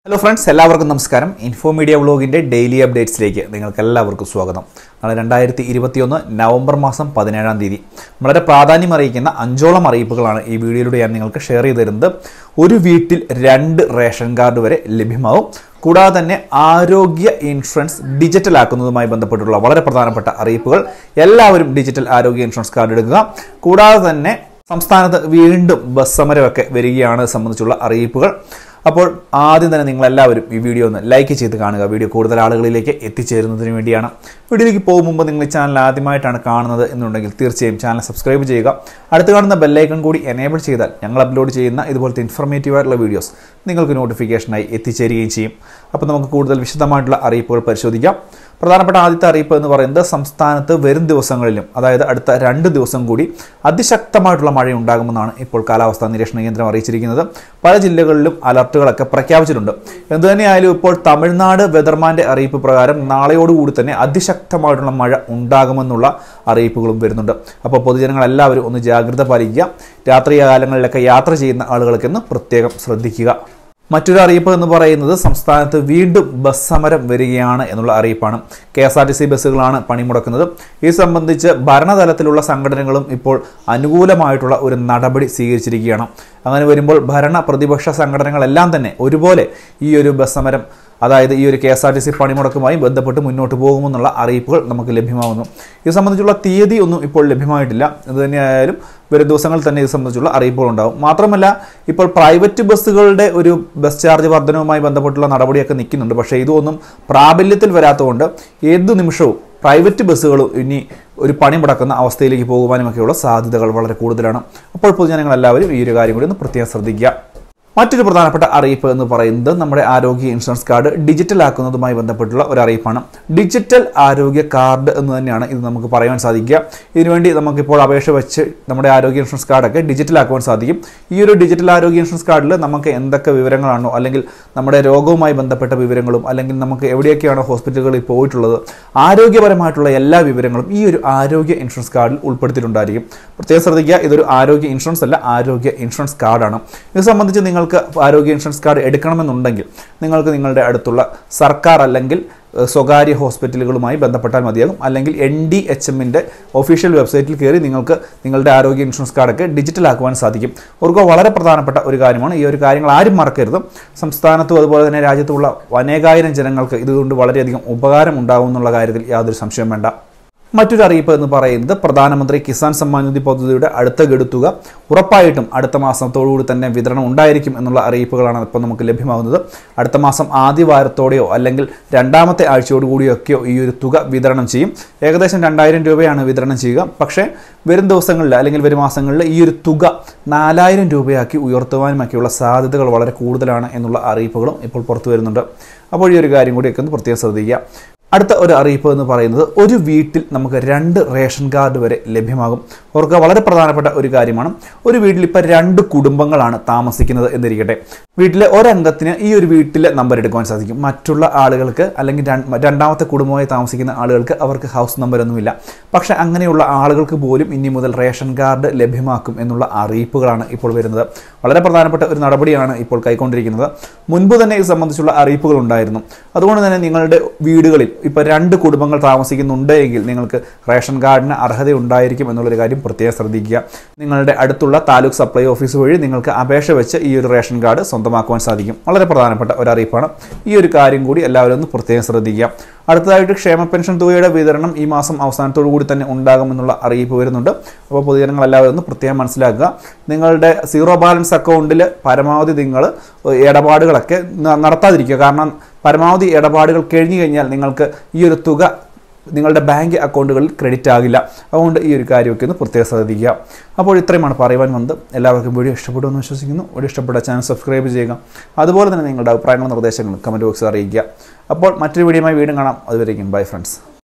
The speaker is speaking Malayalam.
ഹലോ ഫ്രണ്ട്സ് എല്ലാവർക്കും നമസ്കാരം ഇൻഫോ മീഡിയ വ്ളോഗിൻ്റെ ഡെയിലി അപ്ഡേറ്റ്സിലേക്ക് നിങ്ങൾക്ക് എല്ലാവർക്കും സ്വാഗതം നാളെ രണ്ടായിരത്തി ഇരുപത്തിയൊന്ന് നവംബർ മാസം പതിനേഴാം തീയതി വളരെ പ്രാധാന്യം അറിയിക്കുന്ന അഞ്ചോളം അറിയിപ്പുകളാണ് ഈ വീഡിയോയിലൂടെ ഞാൻ നിങ്ങൾക്ക് ഷെയർ ചെയ്ത് തരുന്നത് ഒരു വീട്ടിൽ രണ്ട് റേഷൻ കാർഡ് വരെ ലഭ്യമാവും കൂടാതെ തന്നെ ആരോഗ്യ ഇൻഷുറൻസ് ഡിജിറ്റൽ ആക്കുന്നതുമായി ബന്ധപ്പെട്ടുള്ള വളരെ പ്രധാനപ്പെട്ട അറിയിപ്പുകൾ എല്ലാവരും ഡിജിറ്റൽ ആരോഗ്യ ഇൻഷുറൻസ് കാർഡ് എടുക്കുക കൂടാതെ തന്നെ സംസ്ഥാനത്ത് വീണ്ടും ബസ് സമരമൊക്കെ വരികയാണ് സംബന്ധിച്ചുള്ള അറിയിപ്പുകൾ അപ്പോൾ ആദ്യം തന്നെ നിങ്ങൾ എല്ലാവരും ഈ വീഡിയോ ഒന്ന് ലൈക്ക് ചെയ്ത് കാണുക വീഡിയോ കൂടുതൽ ആളുകളിലേക്ക് എത്തിച്ചേരുന്നതിന് വേണ്ടിയാണ് വീഡിയോയിലേക്ക് പോകും മുമ്പ് നിങ്ങൾ ഈ ചാനൽ ആദ്യമായിട്ടാണ് കാണുന്നത് എന്നുണ്ടെങ്കിൽ തീർച്ചയായും ചാനൽ സബ്സ്ക്രൈബ് ചെയ്യുക അടുത്ത് കാണുന്ന ബെല്ലൈക്കൺ കൂടി എനേബിൾ ചെയ്താൽ ഞങ്ങൾ അപ്ലോഡ് ചെയ്യുന്ന ഇതുപോലത്തെ ഇൻഫർമേറ്റീവ് ആയിട്ടുള്ള വീഡിയോസ് നിങ്ങൾക്ക് നോട്ടിഫിക്കേഷനായി എത്തിച്ചേരുകയും ചെയ്യും അപ്പോൾ നമുക്ക് കൂടുതൽ വിശദമായിട്ടുള്ള അറിയിപ്പുകൾ പരിശോധിക്കാം പ്രധാനപ്പെട്ട ആദ്യത്തെ അറിയിപ്പ് എന്ന് പറയുന്നത് സംസ്ഥാനത്ത് വരും ദിവസങ്ങളിലും അതായത് അടുത്ത രണ്ട് ദിവസം കൂടി അതിശക്തമായിട്ടുള്ള മഴ ഉണ്ടാകുമെന്നാണ് ഇപ്പോൾ കാലാവസ്ഥാ നിരീക്ഷണ കേന്ദ്രം അറിയിച്ചിരിക്കുന്നത് പല ജില്ലകളിലും അലർട്ടുകളൊക്കെ പ്രഖ്യാപിച്ചിട്ടുണ്ട് എന്തുതന്നെയായാലും ഇപ്പോൾ തമിഴ്നാട് വെതർമാന്റെ അറിയിപ്പ് പ്രകാരം നാളെയോടുകൂടി തന്നെ അതിശക്തമായിട്ടുള്ള മഴ ഉണ്ടാകുമെന്നുള്ള അറിയിപ്പുകളും വരുന്നുണ്ട് അപ്പോൾ പൊതുജനങ്ങൾ എല്ലാവരും ഒന്ന് ജാഗ്രത പാലിക്കുക രാത്രി കാലങ്ങളിലൊക്കെ യാത്ര ചെയ്യുന്ന ആളുകൾക്ക് ഒന്ന് പ്രത്യേകം ശ്രദ്ധിക്കുക മറ്റൊരു അറിയിപ്പ് എന്ന് പറയുന്നത് സംസ്ഥാനത്ത് വീണ്ടും ബസ് സമരം വരികയാണ് എന്നുള്ള അറിയിപ്പാണ് K S R T C ബസ്സുകളാണ് പണിമുടക്കുന്നത് ഇത് സംബന്ധിച്ച് ഭരണതലത്തിലുള്ള സംഘടനകളും ഇപ്പോൾ അനുകൂലമായിട്ടുള്ള ഒരു നടപടി സ്വീകരിച്ചിരിക്കുകയാണ് അങ്ങനെ വരുമ്പോൾ ഭരണ പ്രതിപക്ഷ സംഘടനകളെല്ലാം തന്നെ ഒരുപോലെ ഈ ഒരു ബസ് സമരം അതായത് ഈ ഒരു K S R T C പണിമുടക്കുമായി ബന്ധപ്പെട്ട് മുന്നോട്ട് പോകുമെന്നുള്ള അറിയിപ്പുകൾ നമുക്ക് ലഭ്യമാവുന്നു ഇത് സംബന്ധിച്ചുള്ള തീയതി ഒന്നും ഇപ്പോൾ ലഭ്യമായിട്ടില്ല ഇത് തന്നെയായാലും വരും ദിവസങ്ങളിൽ തന്നെ ഇത് സംബന്ധിച്ചുള്ള അറിയിപ്പുകൾ ഉണ്ടാവും മാത്രമല്ല ഇപ്പോൾ പ്രൈവറ്റ് ബസ്സുകളുടെ ഒരു ബസ് ചാർജ് വർധനവുമായി ബന്ധപ്പെട്ടുള്ള നടപടിയൊക്കെ നിൽക്കുന്നുണ്ട് പക്ഷേ ഇതൊന്നും പ്രാബല്യത്തിൽ വരാത്തതുകൊണ്ട് ഏത് നിമിഷവും പ്രൈവറ്റ് ബസ്സുകളും ഇനി ഒരു പണി മുടക്കുന്ന അവസ്ഥയിലേക്ക് പോകുവാനുമൊക്കെയുള്ള സാധ്യതകൾ വളരെ കൂടുതലാണ് അപ്പോൾ പൊതുജനങ്ങൾ എല്ലാവരും ഈ ഒരു കാര്യം കൂടി ഒന്ന് പ്രത്യേകം ശ്രദ്ധിക്കുക മറ്റൊരു പ്രധാനപ്പെട്ട അറിയിപ്പ് എന്ന് പറയുന്നത് നമ്മുടെ ആരോഗ്യ ഇൻഷുറൻസ് കാർഡ് ഡിജിറ്റൽ ആക്കുന്നതുമായി ബന്ധപ്പെട്ടുള്ള ഒരു അറിയിപ്പാണ് ഡിജിറ്റൽ ആരോഗ്യ കാർഡ് എന്ന് തന്നെയാണ് ഇത് നമുക്ക് പറയാൻ സാധിക്കുക ഇതിനുവേണ്ടി നമുക്കിപ്പോൾ അപേക്ഷ വെച്ച് നമ്മുടെ ആരോഗ്യ ഇൻഷുറൻസ് കാർഡൊക്കെ ഡിജിറ്റൽ ആക്കുവാൻ സാധിക്കും ഈ ഒരു ഡിജിറ്റൽ ആരോഗ്യ ഇൻഷുറൻസ് കാർഡിൽ നമുക്ക് എന്തൊക്കെ വിവരങ്ങളാണോ അല്ലെങ്കിൽ നമ്മുടെ രോഗവുമായി ബന്ധപ്പെട്ട വിവരങ്ങളും അല്ലെങ്കിൽ നമുക്ക് എവിടെയൊക്കെയാണോ ഹോസ്പിറ്റലുകളിൽ പോയിട്ടുള്ളത് ആരോഗ്യപരമായിട്ടുള്ള എല്ലാ വിവരങ്ങളും ഈ ഒരു ആരോഗ്യ ഇൻഷുറൻസ് കാർഡിൽ ഉൾപ്പെടുത്തിയിട്ടുണ്ടായിരിക്കും പ്രത്യേകം ശ്രദ്ധിക്കുക ഇതൊരു ആരോഗ്യ ഇൻഷുറൻസ് അല്ല ആരോഗ്യ ഇൻഷുറൻസ് കാർഡാണ് ഇത് സംബന്ധിച്ച് നിങ്ങൾക്ക് ആരോഗ്യ ഇൻഷുറൻസ് കാർഡ് എടുക്കണമെന്നുണ്ടെങ്കിൽ നിങ്ങൾക്ക് നിങ്ങളുടെ അടുത്തുള്ള സർക്കാർ അല്ലെങ്കിൽ ഏഹ്, സ്വകാര്യ ഹോസ്പിറ്റലുകളുമായി ബന്ധപ്പെട്ടാൽ മതിയാകും അല്ലെങ്കിൽ എൻ ഡി എച്ച് എമ്മിൻ്റെ ഒഫീഷ്യൽ വെബ്സൈറ്റിൽ കയറി നിങ്ങൾക്ക് നിങ്ങളുടെ ആരോഗ്യ ഇൻഷുറൻസ് കാർഡൊക്കെ ഡിജിറ്റൽ ആക്കുവാൻ സാധിക്കും ഓർക്കുക വളരെ പ്രധാനപ്പെട്ട ഒരു കാര്യമാണ് ഈ ഒരു കാര്യങ്ങൾ ആരും മറക്കരുത് സംസ്ഥാനത്തും അതുപോലെ തന്നെ രാജ്യത്തുമുള്ള അനേകായിരം ജനങ്ങൾക്ക് ഇതുകൊണ്ട് വളരെയധികം ഉപകാരം ഉണ്ടാകും എന്നുള്ള കാര്യത്തിൽ യാതൊരു സംശയവും വേണ്ട മറ്റൊരു അറിയിപ്പ് എന്ന് പറയുന്നത് പ്രധാനമന്ത്രി കിസാൻ സമ്മാൻ നിധി പദ്ധതിയുടെ അടുത്ത ഗഡുത്തുക ഉറപ്പായിട്ടും അടുത്ത മാസത്തോടുകൂടി തന്നെ വിതരണം ഉണ്ടായിരിക്കും എന്നുള്ള അറിയിപ്പുകളാണ് ഇപ്പോൾ നമുക്ക് ലഭ്യമാകുന്നത് അടുത്ത മാസം ആദ്യ വാരത്തോടെയോ അല്ലെങ്കിൽ രണ്ടാമത്തെ ആഴ്ചയോടുകൂടിയൊക്കെയോ ഈ ഒരു തുക വിതരണം ചെയ്യും ഏകദേശം രണ്ടായിരം രൂപയാണ് വിതരണം ചെയ്യുക പക്ഷേ വരും ദിവസങ്ങളിൽ അല്ലെങ്കിൽ വരും മാസങ്ങളിൽ ഈ ഒരു തുക നാലായിരം രൂപയാക്കി ഉയർത്തുവാനുമൊക്കെയുള്ള സാധ്യതകൾ വളരെ കൂടുതലാണ് എന്നുള്ള അറിയിപ്പുകളും ഇപ്പോൾ പുറത്തു വരുന്നുണ്ട് അപ്പോൾ ഈ ഒരു കാര്യം കൂടിയൊക്കെ ഒന്ന് പ്രത്യേകം ശ്രദ്ധിക്കുക അടുത്ത ഒരു അറിയിപ്പ് എന്ന് പറയുന്നത് ഒരു വീട്ടിൽ നമുക്ക് രണ്ട് റേഷൻ കാർഡ് വരെ ലഭ്യമാകും ഓർക്കുക വളരെ പ്രധാനപ്പെട്ട ഒരു കാര്യമാണ് ഒരു വീട്ടിൽ ഇപ്പോൾ രണ്ട് കുടുംബങ്ങളാണ് താമസിക്കുന്നത് എന്നിരിക്കട്ടെ വീട്ടിലെ ഒരംഗത്തിന് ഈ ഒരു വീട്ടിലെ നമ്പർ എടുക്കുവാൻ സാധിക്കും മറ്റുള്ള ആളുകൾക്ക് അല്ലെങ്കിൽ രണ്ട്- രണ്ടാമത്തെ കുടുംബമായി താമസിക്കുന്ന ആളുകൾക്ക് അവർക്ക് ഹൗസ് നമ്പരൊന്നുമില്ല പക്ഷേ അങ്ങനെയുള്ള ആളുകൾക്ക് പോലും ഇനി മുതൽ റേഷൻ കാർഡ് ലഭ്യമാക്കും എന്നുള്ള അറിയിപ്പുകളാണ് ഇപ്പോൾ വരുന്നത് വളരെ പ്രധാനപ്പെട്ട ഒരു നടപടിയാണ് ഇപ്പോൾ കൈക്കൊണ്ടിരിക്കുന്നത് മുൻപ് തന്നെ ഇത് സംബന്ധിച്ചുള്ള അറിയിപ്പുകൾ ഉണ്ടായിരുന്നു അതുകൊണ്ട് തന്നെ നിങ്ങളുടെ വീടുകളിൽ ഇപ്പോൾ രണ്ട് കുടുംബങ്ങൾ താമസിക്കുന്നുണ്ട് എങ്കിൽ നിങ്ങൾക്ക് റേഷൻ കാർഡിന് അർഹത ഉണ്ടായിരിക്കും എന്നുള്ളൊരു കാര്യം പ്രത്യേകം ശ്രദ്ധിക്കുക നിങ്ങളുടെ അടുത്തുള്ള താലൂക്ക് സപ്ലൈ ഓഫീസ് വഴി നിങ്ങൾക്ക് അപേക്ഷ വെച്ച് ഈ ഒരു റേഷൻ കാർഡ് സ്വന്തമാക്കുവാൻ സാധിക്കും വളരെ പ്രധാനപ്പെട്ട ഒരു അറിയിപ്പാണ് ഈ ഒരു കാര്യം കൂടി എല്ലാവരും ഒന്ന് പ്രത്യേകം ശ്രദ്ധിക്കുക അടുത്തതായിട്ട് ക്ഷേമ പെൻഷൻ തുകയുടെ വിതരണം ഈ മാസം അവസാനത്തോടു കൂടി തന്നെ ഉണ്ടാകുമെന്നുള്ള അറിയിപ്പ് വരുന്നുണ്ട് അപ്പോൾ പൊതുജനങ്ങൾ എല്ലാവരും ഒന്ന് പ്രത്യേകം മനസ്സിലാക്കുക നിങ്ങളുടെ സീറോ ബാലൻസ് അക്കൗണ്ടിൽ പരമാവധി നിങ്ങൾ ഇടപാടുകളൊക്കെ ന- നടത്താതിരിക്കുക കാരണം പരമാവധി ഇടപാടുകൾ കഴിഞ്ഞു കഴിഞ്ഞാൽ നിങ്ങൾക്ക് ഈ ഒരു തുക നിങ്ങളുടെ ബാങ്ക് അക്കൗണ്ടുകളിൽ ക്രെഡിറ്റ് ആകില്ല അതുകൊണ്ട് ഈ ഒരു കാര്യമൊക്കെ ഒന്ന് പ്രത്യേകം ശ്രദ്ധിക്കുക അപ്പോൾ ഇത്രയുമാണ് പറയുവാൻ വന്നത് എല്ലാവർക്കും വീഡിയോ ഇഷ്ടപ്പെട്ടു എന്ന് വിശ്വസിക്കുന്നു വീഡിയോ ഇഷ്ടപ്പെട്ട ചാനൽ സബ്സ്ക്രൈബ് ചെയ്യുക അതുപോലെ തന്നെ നിങ്ങളുടെ അഭിപ്രായങ്ങളും നിർദ്ദേശങ്ങളും കമൻറ്റ് ബോക്സിൽ അറിയിക്കുക അപ്പോൾ മറ്റൊരു വീഡിയോയുമായി വീണ്ടും കാണാം അതുവരേക്കും ബൈ ഫ്രണ്ട്സ്